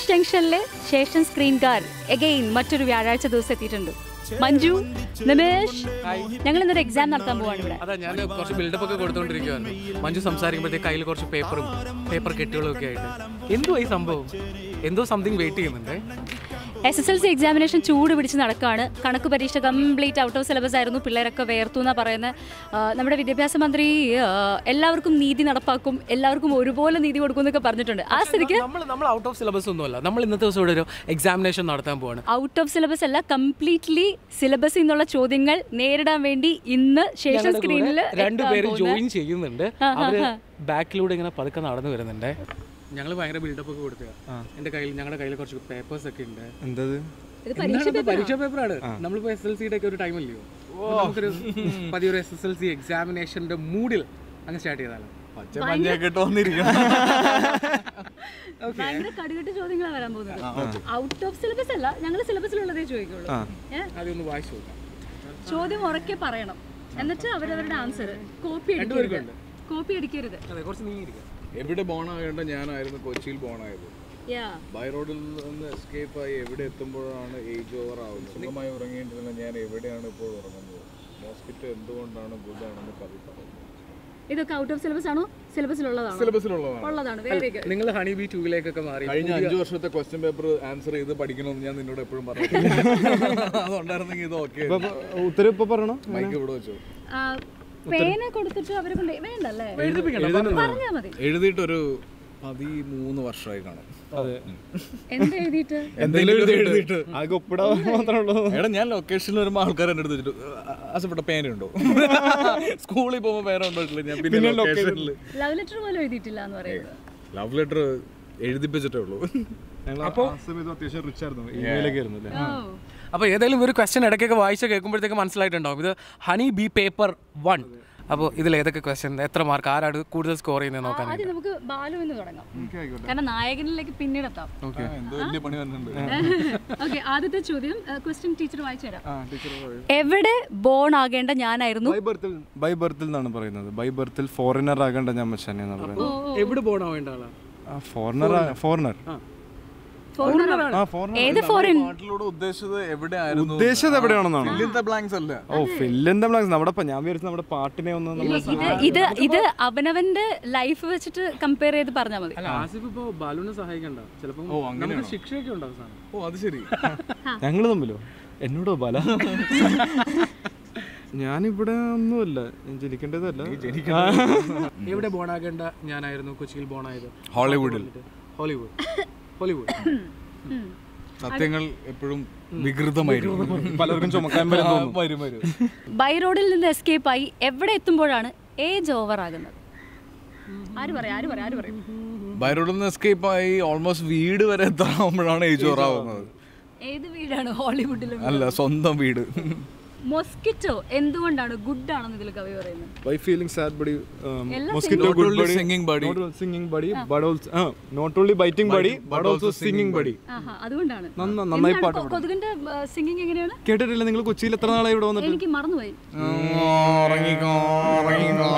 Reverse ജംഗ്ഷനിലെ Seshan സ്ക്രീൻകാർ again മറ്റൊരു വ്യാഴാഴ്ച ദിവസം എത്തിയിട്ടുണ്ട് മഞ്ജു നിമേഷ് ഞങ്ങൾ ഇന്നൊരു എക്സാം നടത്താൻ പോവാണ് ഇവിടെ അതാ ഞാൻ കുറച്ച് ബിൽഡപ്പ് ഒക്കെ കൊടുത്തോണ്ടിരിക്കുവാണ് മഞ്ജു സംസാരിക്കുമ്പോഴത്തേക്ക് കയ്യിൽ കുറച്ച് പേപ്പറും പേപ്പർ കെട്ടുകളും ഒക്കെ ആയിട്ട് എന്തോ ഈ സംഭവം എന്തോ സംതിങ് വെയിറ്റ് ചെയ്യുന്നുണ്ടേ S S L C examination ചൂട് പിടിച്ച് നടക്കുകയാണ് കണക്ക് പരീക്ഷ കംപ്ലീറ്റ് ഔട്ട് ഓഫ് സിലബസ് ആയിരുന്നു പിള്ളേരൊക്കെ വേർത്തു എന്നാ പറയുന്നത് ആ, നമ്മുടെ വിദ്യാഭ്യാസ മന്ത്രി ആ, എല്ലാവർക്കും നീതി നടപ്പാക്കും എല്ലാവർക്കും ഒരുപോലെ നീതി കൊടുക്കും എന്നൊക്കെ പറഞ്ഞിട്ടുണ്ട് ആ സ്ഥിതിക്ക് നമ്മൾ നമ്മൾ ഔട്ട് ഓഫ് സിലബസ് ഒന്നുമല്ല നമ്മൾ ഇന്നത്തെ ദിവസം ഇവിടെ ഒരു എക്സാമിനേഷൻ നടത്താൻ പോവാണ് ഔട്ട് ഓഫ് സിലബസ് അല്ല കംപ്ലീറ്റ്ലി സിലബസിൽ നിന്നുള്ള ചോദ്യങ്ങൾ നേരിടാൻ വേണ്ടി ഇന്ന് ശേഷം സ്ക്രീനിൽ രണ്ടുപേരും ജോയിൻ ചെയ്യുന്നുണ്ട് അവര് ബാക്കിലൂടെ ഇങ്ങനെ പതുക്കെ നടന്നു വരുന്നുണ്ട് ഞങ്ങൾ ഭയങ്കര ബിൽഡപ്പ് ഒക്കെ കൊടുത്തത് എന്റെ കയ്യിൽ ഞങ്ങളുടെ കയ്യിൽ കുറച്ച് പേപ്പേഴ്സ് ഒക്കെ ഉണ്ട് എന്തത് എന്താണ് പരീക്ഷ പേപ്പറാണ് നമ്മളിപ്പോ എസ് എൽ സിയുടെ ഒക്കെ ഒരു ടൈം അല്ലയോ അപ്പൊ നമുക്കൊരു പതിയൊരു എസ് എസ് എൽ സി എക്സാമിനേഷന്റെ മൂഡിൽ അങ്ങ് സ്റ്റാർട്ട് ചെയ്താലോ പച്ച മഞ്ഞയൊക്കെ ഇട്ട് വന്നിരിക്കണം ഭയങ്കര കടുകെട്ട് ചോദ്യങ്ങളാണ് വരാൻ പോകുന്നത് ഔട്ട് ഓഫ് സിലബസ് അല്ല ഞങ്ങൾ സിലബസിലുള്ളതേ ചോദിക്കുള്ളൂ ഏ? അതൊന്ന് വായിച്ചു നോക്കാം ചോദ്യം ഉറക്കെ പറയണം എന്നിട്ട് അവരവരുടെ ആൻസർ കോപ്പി അടിക്കരുത് കോപ്പി അടിക്കരുത് അതെ കുറച്ച് നീങ്ങിയിരിക്കാം എവിടെ ബോണാകേണ്ട ഞാനായിരുന്നു കൊച്ചിയിൽ ബോണായത് യാ ബൈ റോഡിൽ നിന്ന് എസ്കേപ്പ് ആയി എവിടെ എത്തുമ്പോഴാണ് ഏജ് ഓവർ ആവുന്നത് സുഖമായി ഉറങ്ങിയിട്ടിരുന്ന ഞാൻ എവിടെയാണ് ഇപ്പോൾ ഉറങ്ങുന്നത് മോസ്കിറ്റോ എന്തുകൊണ്ടാണ് ഗുഡ് ആണെന്ന് കവി പറയുന്നത് ഇതൊക്കെ ഔട്ട് ഓഫ് സിലബസ് ആണോ സിലബസിലുള്ളതാണോ സിലബസിലുള്ളതാണ് ഉള്ളതാണ് വെരി ഗുഡ് നിങ്ങൾ ഹണി ബി ടൂവിലേക്കൊക്കെ മാറി കഴിഞ്ഞ അഞ്ചു വർഷത്തെ ക്വസ്റ്റ്യൻ പേപ്പർ ആൻസർ ചെയ്ത് പഠിക്കണമെന്ന് ഞാൻ നിന്നോട് എപ്പോഴും പറഞ്ഞു അതുണ്ടായിരുന്നെങ്കിൽ ഇത് ഓക്കെ ഉത്തരം ഇപ്പൊ പറയണോ മൈക്ക് ഇവിടെ വെച്ചു പേന കൊടുത്തിട്ട് അവരെ കൊണ്ട് വേണ്ടല്ലേ പറഞ്ഞാ മതി എഴുതിയിട്ടൊരു പതിമൂന്ന് വർഷമായി കാണും അതെ എന്ത് എഴുതിയിട്ട് എന്തെങ്കിലും എഴുതിയിട്ട് ആകെ ഒപ്പിടാൻ മാത്രമേ ഉള്ളൂ എടാ ഞാൻ ലൊക്കേഷനിൽ വരുമ്പോൾ ആൾക്കാർ എൻ്റെ അടുത്ത് വെച്ചിട്ട് ആസപ്പെട്ട പേനുണ്ടോ സ്കൂളിൽ പോകുമ്പോൾ പേന കൊണ്ടിട്ടില്ല ഞാൻ പിന്നെ ലൊക്കേഷനിൽ ലവ് ലെറ്റർ പോലും എഴുതിയിട്ടില്ല എന്ന് പറയുന്നത് ലവ് ലെറ്റർ എഴുതിപ്പിച്ചിട്ടേ ഉള്ളൂ ഞങ്ങൾ ആ സമയത്ത് അത്യാവശ്യം റിച്ച് ആയിരുന്നു ഇമെയിലൊക്കെ ആയിരുന്നു അല്ലേ ഓ അപ്പോൾ ഏതെങ്കിലും ഒരു ക്വസ്റ്റ്യൻ ഇടയ്ക്കൊക്കെ വായിച്ച് കേൾക്കുമ്പോഴത്തേക്ക് മനസ്സിലായിട്ടുണ്ടാവും ഇത് ഹണി ബി പേപ്പർ വൺ അപ്പോൾ ഇതിൽ ഏതൊക്കെ ക്വസ്റ്റ്യൻ എത്ര മാർക്ക് ആരാണ് കൂടുതൽ സ്കോർ ചെയ്യുന്നത് നോക്കാൻ ആദ്യം നമുക്ക് ബാലു എന്ന് തുടങ്ങാം കാരണം നായകനിലേക്ക് പിന്നീട് എത്താം എന്തോ വലിയ പണി വന്നിട്ടുണ്ട് ഓക്കെ ആദ്യത്തെ ചോദ്യം ക്വസ്റ്റ്യൻ ടീച്ചർ വായിച്ചു തരാം എവിടെ ബോൺ ആകേണ്ട ഞാനായിരുന്നു ബൈ ബർത്തിൽ ബൈ ബർത്തിൽ എന്നാണ് പറയുന്നത് ബൈ ബർത്തിൽ ഫോറിനർ ആകേണ്ട ഞാൻ മച്ചാനെ എന്നാണ് പറയുന്നത് എവിടെ പോകണോ വേണ്ട ആളാ ഫോറിനർ ഫോറിനർ ഫോറിനർ ആ ഫോറിനർ ഏത് ഫോറിൻ നാട്ടിലൂടെ ഉദ്ദേശിച്ചത് എവിടെയായിരുന്നു ഉദ്ദേശിച്ചത് എവിടെയാണെന്നാണ് ഇല്ലത്തെ ബ്ലാങ്ക്സ് അല്ല ഓ ഫില്ലെന്താ ബ്ലാങ്ക്സ് നമ്മുടെ പ- ഞാൻ വിചാരിച്ചു നമ്മുടെ പാട്ടിനെ ഒന്ന് നമ്മൾ ഇത് ഇത് ഇത് അവനവന്റെ ലൈഫ് വെച്ചിട്ട് കമ്പയർ ചെയ്ത് പറഞ്ഞാൽ മതി അല്ല ആസിഫ് ഇപ്പോൾ ബാലുവിനെ സഹായിക്കണ്ട ചിലപ്പോൾ നമുക്ക് ശിക്ഷയൊക്കെ ഉണ്ടാവും സാധനം ഓ അത് ശരി ഞങ്ങൾ തമ്മിലോ എന്നോടോ ബല ഞാനിവിടെ ഒന്നുമല്ല ഞാൻ ജനിക്കേണ്ടതല്ല എവിടെ ബോണാകേണ്ട ഞാനായിരുന്നു കൊച്ചിയിൽ ബോണായത് ഹോളിവുഡിൽ ഹോളിവുഡ് ഹോളിവുഡ് സത്യങ്ങൾ എപ്പോഴും വികൃതമായിരിക്കും പലർക്കും ചുമക്കാൻ വരും തോന്നും. വരും വരും ബൈ റോഡിൽ നിന്ന് എസ്കേപ്പ് ആയി എവിടെ എത്തുമ്പോഴാണ് ഏജ് ഓവർ ആകുന്നത് ആര് പറയാം ആര് പറയാം ആര് പറയും ബൈറോഡിൽ നിന്ന് എസ്കേപ്പ് ആയി ഓൾമോസ്റ്റ് വീട് വരെ എത്താറാകുമ്പോഴാണ് ഏജ് ഓറാവുന്നത് ഏത് വീടാണ് ഹോളിവുഡിലും അല്ല സ്വന്തം വീട് മൊസ്കിറ്റോ എന്തുകൊണ്ടാണ് ഗുഡ് ആണെന്ന് ഇതിൽ കവി പറയുന്നത് By feeling sad body, um, എല്ലാം mosquito Not good only body, singing body. not only singing body, but also uh, not only biting body, but also singing body. ആഹാ അതുകൊണ്ടാണ് നന്ന- നന്നായി എന്താണ് പാട്ട് കൊ- കൊതുകിന്റെ സിംഗിങ് എങ്ങനെയാണ് കേട്ടിട്ടില്ല നിങ്ങൾ കൊച്ചിയിൽ എത്ര നാളായി ഇവിടെ വന്നിട്ട് എനിക്ക് മറന്നുപോയി ഉറങ്ങിക്കോ ഉറങ്ങിക്കോ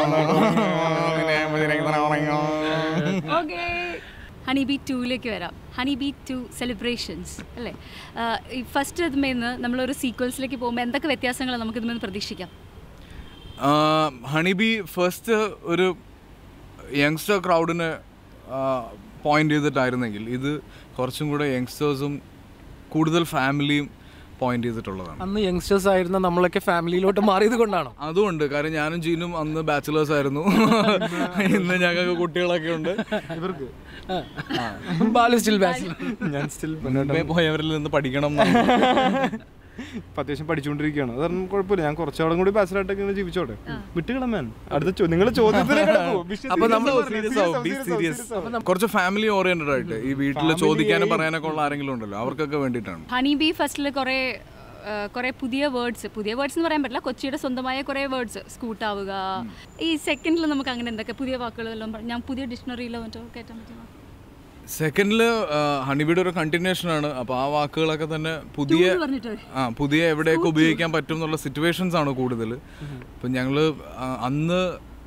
ഓക്കെ ഹണി ബീ ടൂയിലേക്ക് വരാം ഹണി ബീ ടു സെലിബ്രേഷൻസ് അല്ലേ ആഹ് ഈ ഫസ്റ്റ് ഇതിൽ നമ്മളൊരു സീക്വൻസിലേക്ക് പോകുമ്പോൾ എന്തൊക്കെ വ്യത്യാസങ്ങൾ നമുക്ക് ഇതിൽ നിന്ന് പ്രതീക്ഷിക്കാം ഹണിബി ഫസ്റ്റ് ഒരു യങ്സ്റ്റർ ക്രൗഡിനെ പോയിന്റ് ചെയ്തിട്ടായിരുന്നെങ്കിൽ ഇത് കുറച്ചും കൂടെ യങ്സ്റ്റേഴ്സും കൂടുതൽ ഫാമിലിയും പോയിന്റ് ചെയ്തിട്ടുള്ളതാണ് അന്ന് യങ്സ്റ്റേഴ്സ് ആയിരുന്ന നമ്മളൊക്കെ ഫാമിലിയിലോട്ട് മാറിയത് കൊണ്ടാണോ അതുകൊണ്ട് കാരണം ഞാനും ജീനും അന്ന് ബാച്ചിലേഴ്സ് ആയിരുന്നു ഇന്ന് ഞങ്ങൾക്ക് കുട്ടികളൊക്കെ ഉണ്ട് ഇവർക്ക് ബാലു സ്റ്റിൽ ബാച്ചിലർ ഞാൻ സ്റ്റിൽ മുമ്പേ പോയവരിൽ നിന്ന് പഠിക്കണം എന്നാണ്. അത്യാവശ്യം പഠിച്ചുകൊണ്ടിരിക്കുകയാണ് അത് കാരണം കുഴപ്പമില്ല ഞാൻ കുറച്ചാളും കൂടി ബാച്ചിലായിട്ടൊക്കെ ഇങ്ങനെ ജീവിച്ചോട്ടെ വിട്ടുകളമാൻ അടുത്ത നിങ്ങളുടെ ചോദ്യത്തിന് അപ്പൊ നമ്മൾ Serious ആവും, be serious. കുറച്ച് ഫാമിലി ഓറിയന്റഡ് ആയിട്ട് ഈ വീട്ടിൽ ചോദിക്കാനും പറയാനൊക്കെ ഉള്ള ആരെങ്കിലും ഉണ്ടല്ലോ അവർക്കൊക്കെ വേണ്ടിയിട്ടാണ് ഹണി ബീ ഫസ്റ്റിൽ കുറേ കുറേ പുതിയ വേർഡ്സ് പുതിയ വേർഡ്സ് എന്ന് പറയാൻ പറ്റില്ല കൊച്ചിയുടെ സ്വന്തമായ കുറേ വേർഡ്സ് സ്കൂട്ടാവുക ഈ സെക്കൻഡിൽ നമുക്ക് അങ്ങനെ എന്തൊക്കെ പുതിയ വാക്കുകൾ വല്ലതും പറ- ഞാൻ പുതിയ ഡിക്ഷണറിയിലോ മറ്റോ കയറ്റാൻ പറ്റുമോ സെക്കൻഡില് ഹണിബിയുടെ ഒരു കണ്ടിന്യൂഷൻ ആണ് അപ്പൊ ആ വാക്കുകളൊക്കെ തന്നെ പുതിയ എന്ന് പറഞ്ഞിട്ട് ആ പുതിയ എവിടെയൊക്കെ ഉപയോഗിക്കാൻ പറ്റും എന്നുള്ള സിറ്റുവേഷൻസ് ആണ് കൂടുതൽ ഇപ്പം ഞങ്ങൾ അന്ന്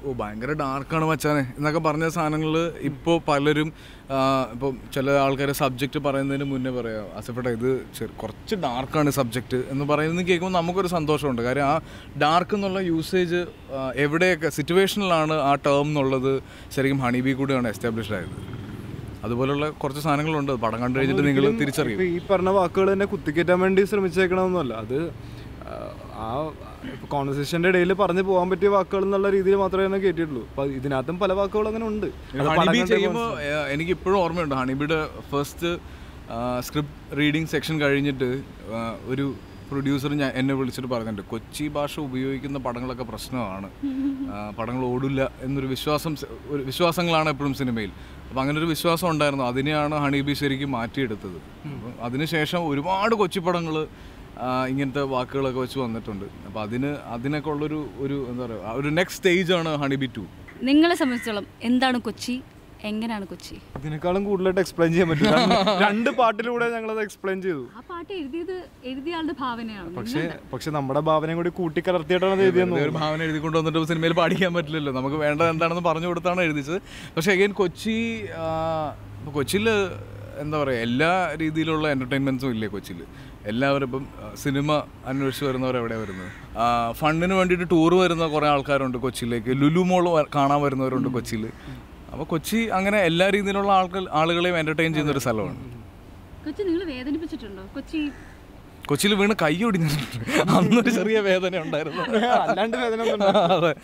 ഓ ഭയങ്കര ഡാർക്കാണ് മച്ചാനെ എന്നൊക്കെ പറഞ്ഞ സാധനങ്ങൾ ഇപ്പോൾ പലരും ഇപ്പം ചില ആൾക്കാർ സബ്ജക്റ്റ് പറയുന്നതിന് മുന്നേ പറയാം അസപ്പെട്ട ഇത് ചെറു- കുറച്ച് ഡാർക്കാണ് സബ്ജക്റ്റ് എന്ന് പറയുന്നത് കേൾക്കുമ്പോൾ നമുക്കൊരു സന്തോഷമുണ്ട് കാര്യം ആ ഡാർക്ക് എന്നുള്ള യൂസേജ് എവിടെയൊക്കെ സിറ്റുവേഷനിലാണ് ആ ടേം എന്നുള്ളത് ശരിക്കും ഹണിബി കൂടെയാണ് എസ്റ്റാബ്ലിഷ്ഡ് ആയത് അതുപോലുള്ള കുറച്ച് സാധനങ്ങളുണ്ട് പടം കണ്ടു കഴിഞ്ഞിട്ട് നിങ്ങൾ തിരിച്ചറിയും ഇപ്പൊ ഈ പറഞ്ഞ വാക്കുകൾ തന്നെ കുത്തിക്കയറ്റാൻ വേണ്ടി ശ്രമിച്ചേക്കണമെന്നല്ല അത് ആ, ആ കോൺവെർസേഷന്റെ ഇടയിൽ പറഞ്ഞു പോകാൻ പറ്റിയ വാക്കുകൾ എന്നുള്ള രീതിയിൽ മാത്രമേ ഞാൻ കേട്ടിട്ടുള്ളൂ അപ്പൊ ഇതിനകത്തും പല വാക്കുകൾ അങ്ങനെ ഉണ്ട് അത് പടം ഹണിബി കണ്ടേ ചെയ്യുമ്പോൾ എനിക്ക് ഇപ്പോഴും ഓർമ്മയുണ്ട് ഹണിബിയുടെ ഫസ്റ്റ് സ്ക്രിപ്റ്റ് റീഡിങ് സെക്ഷൻ കഴിഞ്ഞിട്ട് ആ, ഒരു പ്രൊഡ്യൂസർ ഞാൻ എന്നെ വിളിച്ചിട്ട് പറഞ്ഞിട്ടുണ്ട് കൊച്ചി ഭാഷ ഉപയോഗിക്കുന്ന പടങ്ങളൊക്കെ പ്രശ്നമാണ് ആ, പടങ്ങൾ ഓടില്ല എന്നൊരു വിശ്വാസം സ- ഒരു വിശ്വാസങ്ങളാണ് എപ്പോഴും സിനിമയിൽ അപ്പം അങ്ങനെ ഒരു വിശ്വാസം ഉണ്ടായിരുന്നു അതിനെയാണ് ഹണിബി ശരിക്കും മാറ്റിയെടുത്തത് അപ്പം അതിനുശേഷം ഒരുപാട് കൊച്ചി പടങ്ങൾ ഇങ്ങനത്തെ വാക്കുകളൊക്കെ വെച്ച് വന്നിട്ടുണ്ട് അപ്പോൾ അതിന് അതിനൊക്കെ ഉള്ളൊരു ഒരു എന്താ പറയുക ഒരു നെക്സ്റ്റ് സ്റ്റേജാണ് ഹണിബി ടു നിങ്ങളെ സംബന്ധിച്ചിടത്തോളം എന്താണ് കൊച്ചി എങ്ങനെയാണ് കൊച്ചി ഇതിനേക്കാളും കൂടുതലായിട്ട് എക്സ്പ്ലെയിൻ ചെയ്യാൻ പറ്റില്ല രണ്ട് പാട്ടിലൂടെ ഞങ്ങളത് എക്സ്പ്ലെയിൻ ചെയ്തു ആ പാട്ട് എഴുതിയത് എഴുതിയ ആളുടെ ഭാവനയാണ് പക്ഷേ പക്ഷെ നമ്മുടെ ഭാവനയും കൂടി കൂട്ടിക്കലർത്തിയിട്ടാണ് അത് എഴുതിയെന്ന് വെറുതെ ഒരു ഭാവന എഴുതിക്കൊണ്ട് വന്നിട്ട് സിനിമയിൽ പാടിക്കാൻ പറ്റില്ലല്ലോ നമുക്ക് വേണ്ടത് എന്താണെന്ന് പറഞ്ഞു കൊടുത്താണ് എഴുതിച്ചത് പക്ഷേ അഗൈൻ കൊച്ചി ഇപ്പോൾ കൊച്ചിയിൽ എന്താ പറയുക എല്ലാ രീതിയിലുള്ള എൻ്റർടൈൻമെൻറ്റ്സും ഇല്ലേ കൊച്ചിയിൽ എല്ലാവരും ഇപ്പം ആ, സിനിമ അന്വേഷിച്ച് വരുന്നവർ എവിടെ വരുന്നത് ആ, ഫണ്ടിന് വേണ്ടിയിട്ട് ടൂർ വരുന്ന കുറേ ആൾക്കാരുണ്ട് കൊച്ചിയിലേക്ക് ലുലു മോൾ കാണാൻ വരുന്നവരുണ്ട് കൊച്ചിയിൽ അപ്പോൾ കൊച്ചി അങ്ങനെ എല്ലാ രീതിയിലുള്ള ആൾക്കാർ ആളുകളെയും എൻ്റർടൈൻ ചെയ്യുന്ന ഒരു സ്ഥലമാണ് കൊച്ചി നിങ്ങൾ വേദനിപ്പിച്ചിട്ടുണ്ടോ കൊച്ചി കൊച്ചിയിൽ വീണ് കൈ ഒടിഞ്ഞിട്ടുണ്ട് അന്നൊരു ചെറിയ വേദന ഉണ്ടായിരുന്നു അല്ലാണ്ട് വേദന അതെ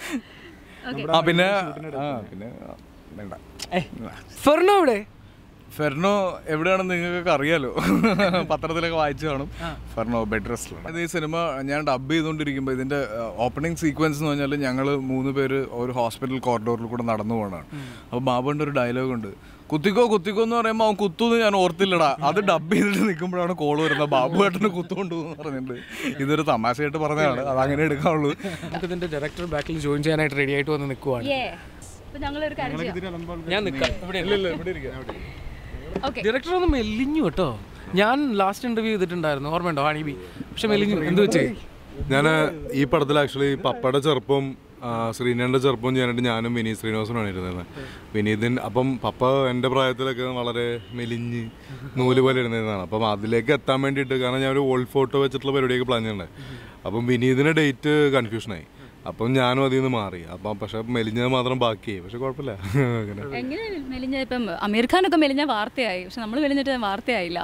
ആ പിന്നെ ആ പിന്നെ ആ, വേണ്ട ഫെർണോ എവിടെ ഫെർണോ എവിടെയാണെന്ന് നിങ്ങൾക്കൊക്കെ അറിയാലോ പത്രത്തിലൊക്കെ വായിച്ചു കാണും ഫെർണോ ബെഡ് റെസ്റ്റിലാണ് ഇത് ഈ സിനിമ ഞാൻ ഡബ് ചെയ്തുകൊണ്ടിരിക്കുമ്പോൾ ഇതിൻ്റെ ഓപ്പണിംഗ് സീക്വൻസ് എന്ന് പറഞ്ഞാൽ ഞങ്ങൾ മൂന്ന് പേര് ഒരു ഹോസ്പിറ്റൽ കോറിഡോറിൽ കൂടെ നടന്നു പോകണതാണ് അപ്പോൾ ബാബുവിൻ്റെ ഒരു ഡയലോഗ് ഉണ്ട് കുത്തിക്കോ കുത്തിക്കോ എന്ന് പറയുമ്പോൾ അവൻ കുത്തുന്ന് ഞാൻ ഓർത്തില്ലടാ അത് ഡബ് ചെയ്തിട്ട് നിൽക്കുമ്പോഴാണ് കോൾ വരുന്നത് ബാബു ഏട്ടന് കുത്തുകൊണ്ട് എന്ന് പറഞ്ഞിട്ടുണ്ട് ഇതൊരു തമാശയായിട്ട് പറഞ്ഞതാണ് അത് അങ്ങനെ എടുക്കാനുള്ളൂ നമുക്ക് ഇതിന്റെ ഡയറക്ടർ ബാക്കിൽ ജോയിൻ ചെയ്യാനായിട്ട് റെഡി ആയിട്ട് വന്ന് നിൽക്കുവാണ് അപ്പൊ ഞങ്ങളൊരു കാര്യം ചെയ്യാം ഞാൻ നിൽക്കാം ഇവിടെ ഓക്കെ ഡയറക്ടർ ഒന്ന് മെലിഞ്ഞു കേട്ടോ ഞാൻ ലാസ്റ്റ് ഇന്റർവ്യൂ ചെയ്തിട്ടുണ്ടായിരുന്നു ഓർമ്മയുണ്ടോ ഹണിബി പക്ഷെ മെലിഞ്ഞു എന്ത് വെച്ചേ ഞാൻ ഈ പടത്തിൽ ആക്ച്വലി പപ്പയുടെ ചെറുപ്പം ആ, ശ്രീനേൻ്റെ ചെറുപ്പം ചെയ്യാനായിട്ട് ഞാനും വിനീത് ശ്രീനിവാസനാണ് ഇരുന്നത് വിനീതിൻ അപ്പം പപ്പ എൻ്റെ പ്രായത്തിലൊക്കെ വളരെ മെലിഞ്ഞ് നൂല് പോലെ ഇരുന്നതാണ് അപ്പം അതിലേക്ക് എത്താൻ വേണ്ടിയിട്ട് കാരണം ഞാൻ ഒരു ഓൾഡ് ഫോട്ടോ വെച്ചിട്ടുള്ള പരിപാടിയൊക്കെ പ്ലാൻ ചെയ്യണ്ടേ അപ്പം വിനീതിൻ്റെ ഡേറ്റ് കൺഫ്യൂഷനായി അപ്പം ഞാനും അതിൽ നിന്ന് മാറി അപ്പം പക്ഷെ മെലിഞ്ഞത് മാത്രം ബാക്കിയായി പക്ഷെ കുഴപ്പമില്ല അങ്ങനെ എങ്ങനെ മെലിഞ്ഞ ഇപ്പം അമീർ ഖാനൊക്കെ മെലിഞ്ഞ വാർത്തയായി പക്ഷെ നമ്മൾ മെലിഞ്ഞിട്ട് വാർത്തയായില്ല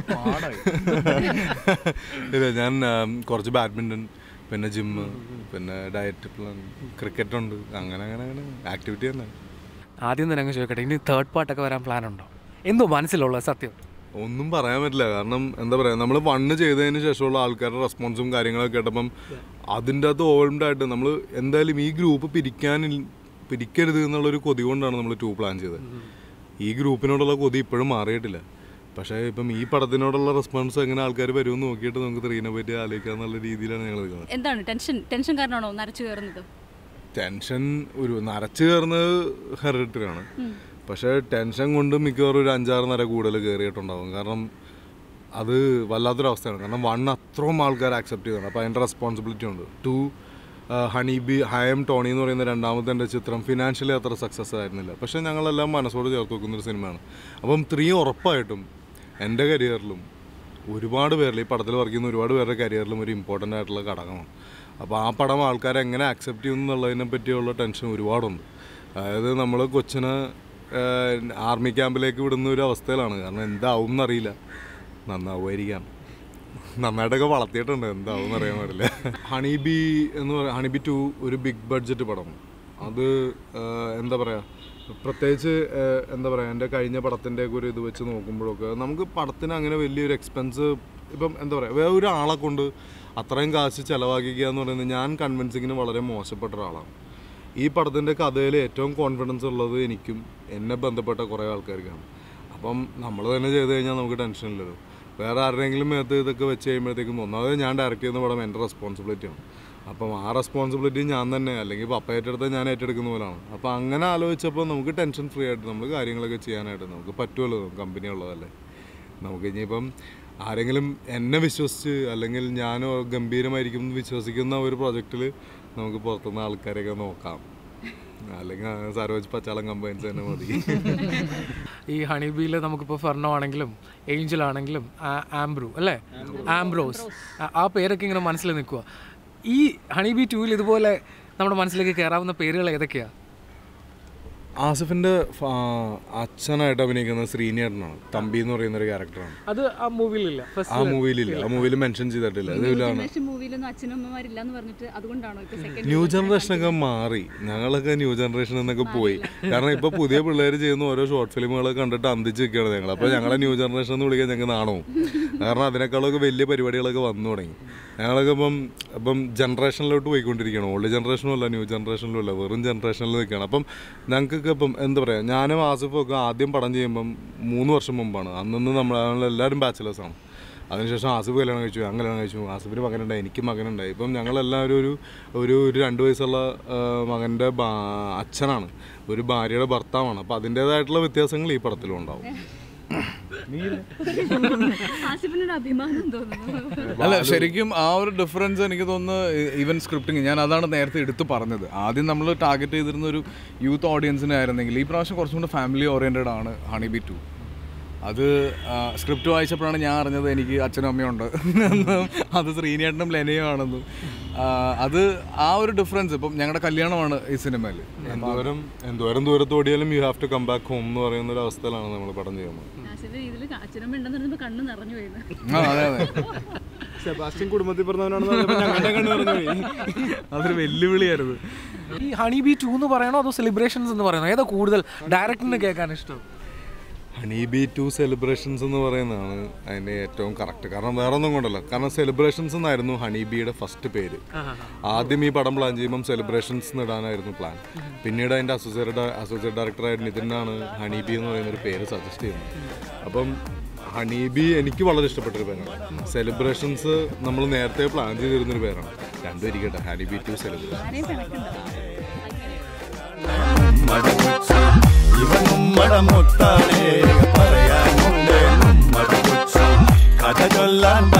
ഇല്ല ഞാൻ ആം, കുറച്ച് ബാഡ്മിൻ്റൺ പിന്നെ ജിമ്മ് പിന്നെ ഡയറ്റ് പ്ലാൻ ക്രിക്കറ്റ് ഉണ്ട് അങ്ങനെ അങ്ങനെ അങ്ങനെ ആക്ടിവിറ്റി തന്നെ ആദ്യം തന്നെ അങ്ങ് ചോദിക്കട്ടെ ഇനി തേർഡ് പാർട്ടൊക്കെ വരാൻ പ്ലാൻ ഉണ്ടോ എന്തോ മനസ്സിലുള്ള സത്യം ഒന്നും പറയാൻ പറ്റില്ല കാരണം എന്താ പറയുക നമ്മൾ വണ്ണ് ചെയ്തതിന് ശേഷമുള്ള ആൾക്കാരുടെ റെസ്പോൺസും കാര്യങ്ങളൊക്കെ കേട്ടപ്പം അതിൻ്റെ അകത്ത് ഓൾഡ് ആയിട്ട് നമ്മൾ എന്തായാലും ഈ ഗ്രൂപ്പ് പിരിക്കാൻ പിരിക്കരുത് എന്നുള്ളൊരു കൊതി കൊണ്ടാണ് നമ്മൾ ടു പ്ലാൻ ചെയ്തത് ഈ ഗ്രൂപ്പിനോടുള്ള കൊതി ഇപ്പോഴും മാറിയിട്ടില്ല പക്ഷേ ഇപ്പം ഈ പടത്തിനോടുള്ള റെസ്പോൺസ് എങ്ങനെ ആൾക്കാർ വരുമെന്ന് നോക്കിയിട്ട് നമുക്ക് ത്രീനെ പറ്റി ആലോചിക്കുക എന്നുള്ള രീതിയിലാണ് ഞങ്ങൾ നിൽക്കുന്നത് എന്താണ് ടെൻഷൻ ടെൻഷൻ കാരണമാണോ നരച്ചു കയറുന്നത് ടെൻഷൻ ഒരു നരച്ച് കയറുന്നത് ഹെറിറ്ററി ആണ് പക്ഷേ ടെൻഷൻ കൊണ്ട് മിക്കവാറും ഒരു അഞ്ചാറ് നിര കൂടുതൽ കയറിയിട്ടുണ്ടാവും കാരണം അത് വല്ലാത്തൊരവസ്ഥയാണ് കാരണം വൺ അത്രയും ആൾക്കാർ ആക്സെപ്റ്റ് ചെയ്തതാണ് അപ്പോൾ അതിൻ്റെ റെസ്പോൺസിബിലിറ്റി ഉണ്ട് ടു ഹണി ബി ഹയം ടോണി എന്ന് പറയുന്ന രണ്ടാമത്തെ എൻ്റെ ചിത്രം ഫിനാൻഷ്യലി അത്ര സക്സസ് ആയിരുന്നില്ല പക്ഷേ ഞങ്ങളെല്ലാം മനസ്സോട് ചേർത്ത് വെക്കുന്ന ഒരു സിനിമയാണ് അപ്പം ത്രീ ഉറപ്പായിട്ടും എൻ്റെ കരിയറിലും ഒരുപാട് പേരിൽ ഈ പടത്തിൽ വർക്ക് ചെയ്യുന്ന ഒരുപാട് പേരുടെ കരിയറിലും ഒരു ഇമ്പോർട്ടൻ്റ് ആയിട്ടുള്ള ഘടകമാണ് അപ്പോൾ ആ പടം ആൾക്കാർ എങ്ങനെ ആക്സെപ്റ്റ് ചെയ്യും എന്നുള്ളതിനെ പറ്റിയുള്ള ടെൻഷൻ ഒരുപാടുണ്ട് അതായത് നമ്മൾ കൊച്ചിനെ ആർമി ക്യാമ്പിലേക്ക് വിടുന്ന ഒരു അവസ്ഥയിലാണ് കാരണം എന്താവും എന്നറിയില്ല നന്നാവുമായിരിക്കാം നന്നായിട്ടൊക്കെ വളർത്തിയിട്ടുണ്ട് എന്താവും അറിയാൻ പാടില്ല ഹണി ബി എന്ന് പറയുക ഹണി ബി ടു ഒരു ബിഗ് ബഡ്ജറ്റ് പടം അത് ആ, എന്താ പറയുക പ്രത്യേകിച്ച് ആ, എന്താ പറയുക എൻ്റെ കഴിഞ്ഞ പടത്തിൻ്റെയൊക്കെ ഒരു ഇത് വെച്ച് നോക്കുമ്പോഴൊക്കെ നമുക്ക് പടത്തിന് അങ്ങനെ വലിയൊരു എക്സ്പെൻസ് ഇപ്പം എന്താ പറയുക വേറെ ഒരാളെ കൊണ്ട് അത്രയും കാശ് ചിലവാക്കിക്കുക എന്ന് പറയുന്നത് ഞാൻ കൺവിൻസിങ്ങിന് വളരെ മോശപ്പെട്ട ഒരാളാണ് ഈ പടത്തിൻ്റെ കഥയിൽ ഏറ്റവും കോൺഫിഡൻസ് ഉള്ളത് എനിക്കും എന്നെ ബന്ധപ്പെട്ട കുറേ ആൾക്കാർക്കാണ് അപ്പം നമ്മൾ തന്നെ ചെയ്ത് കഴിഞ്ഞാൽ നമുക്ക് ടെൻഷൻ ഇല്ലല്ലോ വേറെ ആരുടെയെങ്കിലും മേത്ത് ഇതൊക്കെ വെച്ച് കഴിയുമ്പോഴത്തേക്കും ഒന്നാമത് ഞാൻ ഡയറക്റ്റ് ചെയ്യുന്ന പടം എൻ്റെ റെസ്പോൺസിബിലിറ്റിയാണ് അപ്പം ആ റെസ്പോൺസിബിലിറ്റി ഞാൻ തന്നെ അല്ലെങ്കിൽ പപ്പ ഏറ്റെടുത്ത ഞാൻ ഏറ്റെടുക്കുന്ന പോലാണ് അപ്പോൾ അങ്ങനെ ആലോചിച്ചപ്പോൾ നമുക്ക് ടെൻഷൻ ഫ്രീ ആയിട്ട് നമ്മൾ കാര്യങ്ങളൊക്കെ ചെയ്യാനായിട്ട് നമുക്ക് പറ്റുമല്ലോ കമ്പനി ഉള്ളതല്ലേ നമുക്ക് ഇനിയിപ്പം ആരെങ്കിലും എന്നെ വിശ്വസിച്ച് അല്ലെങ്കിൽ ഞാനോ ഗംഭീരമായിരിക്കും എന്ന് വിശ്വസിക്കുന്ന ഒരു പ്രൊജക്റ്റിൽ നമുക്ക് പുറത്തുനിന്ന് ആൾക്കാരെയൊക്കെ നോക്കാം അല്ലെങ്കിൽ സരോജ് പച്ചാളം കമ്പൈൻസ് തന്നെ മതി ഈ ഹണിബിയിൽ നമുക്കിപ്പോൾ ഫെർണോ ആണെങ്കിലും ഏഞ്ചൽ ആണെങ്കിലും ആ- ആംബ്രൂ അല്ലേ ആംബ്രോസ് ആ- ആ പേരൊക്കെ ഇങ്ങനെ മനസ്സിൽ നിൽക്കുക ഈ ഹണിബി ടൂവിൽ ഇതുപോലെ നമ്മുടെ മനസ്സിലേക്ക് കയറാവുന്ന പേരുകൾ ഏതൊക്കെയാണ് ആസിഫിന്റെ ഫ- അച്ഛനായിട്ട് അഭിനയിക്കുന്ന ശ്രീനിയേട്ടനാണ് തമ്പി എന്ന് പറയുന്ന ഒരു ക്യാരക്ടറാണ് അത് ആ മൂവിയിലില്ല ആ മൂവിയിലില്ല ആ മൂവിയിൽ മെൻഷൻ ചെയ്തിട്ടില്ല അത് ഇതിലാണ് മൂവിയിലൊന്നും അച്ഛനും അമ്മമാരില്ല എന്ന് പറഞ്ഞിട്ട് അതുകൊണ്ടാണോ ഇപ്പൊ സെക്കൻഡ് ന്യൂ ജനറേഷനൊക്കെ മാറി ഞങ്ങളൊക്കെ ന്യൂ ജനറേഷൻ എന്നൊക്കെ പോയി കാരണം ഇപ്പൊ പുതിയ പിള്ളേർ ചെയ്യുന്ന ഓരോ ഷോർട്ട് ഫിലിമുകൾ കണ്ടിട്ട് അന്തിച്ച് നിൽക്കുകയാണ് ഞങ്ങൾ അപ്പോൾ ഞങ്ങളെ ന്യൂ ജനറേഷൻ എന്ന് വിളിക്കാൻ ഞങ്ങൾക്ക് നാണവും കാരണം അതിനേക്കാളൊക്കെ വലിയ പരിപാടികളൊക്കെ വന്നു തുടങ്ങി ഞങ്ങളൊക്കെ ഇപ്പം ഇപ്പം ജനറേഷനിലോട്ട് പോയിക്കൊണ്ടിരിക്കുകയാണ് ഓൾഡ് ജനറേഷനും അല്ല ന്യൂ ജനറേഷനിലും അല്ല വെറും ജനറേഷനിൽ നിൽക്കുകയാണ് അപ്പം ഞങ്ങൾക്കൊക്കെ ഇപ്പം എന്താ പറയുക ഞാനും ആസിഫും ഒക്കെ ആദ്യം പടം ചെയ്യുമ്പം മൂന്ന് വർഷം മുമ്പാണ് അന്നൊന്നും നമ്മൾ എല്ലാവരും ബാച്ചിലേഴ്സാണ് അതിനുശേഷം ആസിഫ് കല്യാണം കഴിച്ചു ഞാൻ കല്യാണം കഴിച്ചു ആസിഫിന് മകനുണ്ടായി എനിക്ക് മകനുണ്ടായി ഇപ്പം ഞങ്ങളെല്ലാവരും ഒരു ഒരു ഒരു രണ്ട് വയസ്സുള്ള ആ, മകൻ്റെ ബാ- അച്ഛനാണ് ഒരു ഭാര്യയുടെ ഭർത്താവാണ് അപ്പം അതിൻ്റേതായിട്ടുള്ള വ്യത്യാസങ്ങൾ ഈ പടത്തിലും ഉണ്ടാവും ആസിഫിനൊരു അഭിമാനം തോന്നുന്നു അല്ല ശരിക്കും ആ ഒരു ഡിഫറൻസ് എനിക്ക് തോന്നുന്നു ഈവൻ സ്ക്രിപ്റ്റിംഗ് ഞാൻ അതാണ് നേരത്തെ എടുത്ത് പറഞ്ഞത് ആദ്യം നമ്മൾ ടാർഗറ്റ് ചെയ്തിരുന്ന ഒരു യൂത്ത് ഓഡിയൻസിനെ ആയിരുന്നെങ്കിൽ ഈ പ്രാവശ്യം കുറച്ചും കൂടെ ഫാമിലി ഓറിയൻറ്റഡ് ആണ് ഹണി ബി ടു അത് സ്ക്രിപ്റ്റ് വായിച്ചപ്പോഴാണ് ഞാൻ അറിഞ്ഞത് എനിക്ക് അച്ഛനും അമ്മയും ഉണ്ട് എന്നും അത് ശ്രീനേട്ടനും ലെനയും ആണെന്നും ആ, അത് ആ ഒരു ഡിഫറൻസ് ഇപ്പം ഞങ്ങളുടെ കല്യാണമാണ് ഈ സിനിമയിൽ എന്തോരം എന്തോരം ദൂരത്തോടിയാലും you have to come back home എന്ന് പറയുന്ന ഒരു അവസ്ഥയിലാണ് നമ്മൾ പടം ചെയ്യുന്നത് ആസിഫ് ഇതിൽ അച്ഛനും ഉണ്ടെന്ന് പറയുമ്പോൾ കണ്ണ് നിറഞ്ഞു പോയിരുന്നു ആ അതെ അതെ സെബാസ്റ്റ്യൻ കുടുംബത്തിൽ പറഞ്ഞവനാണെന്ന് പറഞ്ഞപ്പോൾ ഞങ്ങളുടെ കണ്ണ് പറഞ്ഞു പോയി അതൊരു വെല്ലുവിളിയായിരുന്നു ഈ ഹണി ബി ടു എന്ന് പറയണോ അതോ സെലിബ്രേഷൻസ് എന്ന് പറയണോ ഏതാ കൂടുതൽ ഡയറക്ടറിന് കേൾക്കാൻ ഇഷ്ടം ഹണി ബി ടു സെലിബ്രേഷൻസ് എന്ന് പറയുന്നതാണ് അതിൻ്റെ ഏറ്റവും കറക്റ്റ് കാരണം വേറെ ഒന്നും കൊണ്ടല്ല കാരണം സെലിബ്രേഷൻസ് എന്നായിരുന്നു ഹണി ബിയുടെ ഫസ്റ്റ് പേര് ആദ്യം ഈ പടം പ്ലാൻ ചെയ്യുമ്പം സെലിബ്രേഷൻസ് എന്ന് ഇടാനായിരുന്നു പ്ലാൻ പിന്നീട് അതിൻ്റെ അസോസിയേറ്റ് അസോസിയേറ്റ് ഡയറക്ടറായിട്ട് നിതിനാണ് ഹണി ബി എന്ന് പറയുന്ന ഒരു പേര് സജസ്റ്റ് ചെയ്യുന്നത് അപ്പം ഹണി ബി എനിക്ക് വളരെ ഇഷ്ടപ്പെട്ടൊരു പേരാണ് സെലിബ്രേഷൻസ് നമ്മൾ നേരത്തെ പ്ലാൻ ചെയ്തിരുന്നൊരു പേരാണ് രണ്ടും ഇരിക്കട്ടെ ഹണി ബി ടു സെലിബ്രേഷൻ ഇവനും മടമുട്ടാണേ പറയാനുണ്ട് മടമുച്ചു കഥ ചൊല്ലാൻ